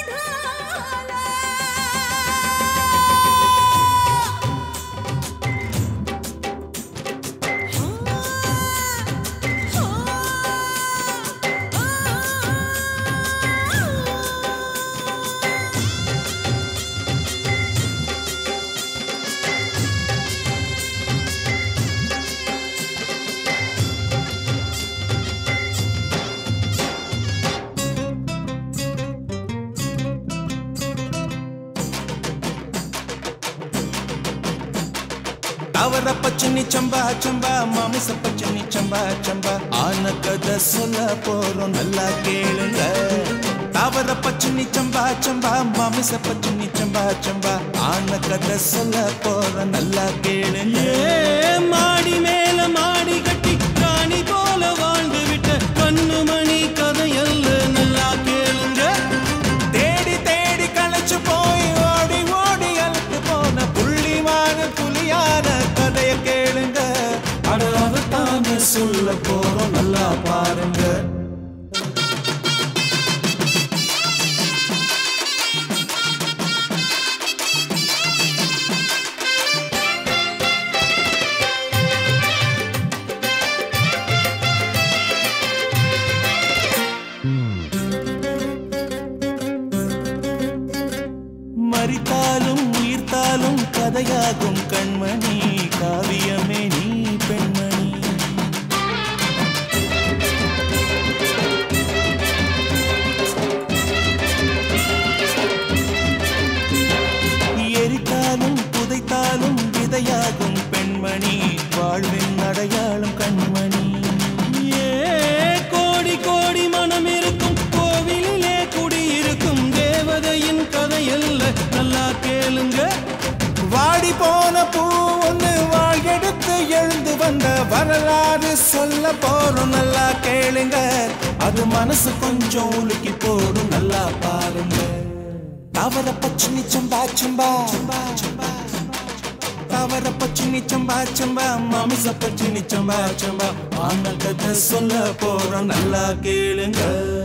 தவற பச்சனி சம்பா சம்பா மாமிச பச்சனி சம்பா சம்பா ஆன கதை சொல்ல போறோம் நல்லா கேளுங்க தவற பச்சனி சம்பா சம்பா மாமிச பச்சனி சம்பா சம்பா ஆன கதை சொல்ல போறோம் நல்லா கேளுங்க மாடி மேல மாடி கட்டி ராணி போல வாழ்ந்து விட்ட கண்ணு மணி கதையல்ல நல்லா கேளுங்க தேடி தேடி களைச்சு போய் ஓடி ஓடி அழுத்து போன புள்ளிமான புலியான கதைய கேளுங்க அடாவத்தான சொல்ல போறோம் நல்லா பாருங்க மறித்தாலும் உயிர்த்தாலும் கதையாகும் கண்மணி காவியமே நீ பெண்மணி எரித்தாலும் புதைத்தாலும் விதையாகும் பெண்மணி வாழ்வின் அடையாளம் கண்மணி ஏ கோடி கோடி மனம் இருக்கும் கோவிலிலே குடியிருக்கும் தேவதையின் கதையல்ல நல்லா கேளுங்க வாடி போன பூ ஒண்ணு வாழ் எடுத்து எழுந்து வந்த வரலாறு சொல்ல போறோம் நல்லா கேளுங்க அது மனசு கொஞ்சம் உலுக்கி போடும் நல்லா பாருங்க தவற பச்சினி சம்பா சம்பா தவற பச்சினி சம்பா சம்பா மாமிச பச்சினி சம்பா சம்பா ஆன கதை சொல்ல போறோம் நல்லா கேளுங்க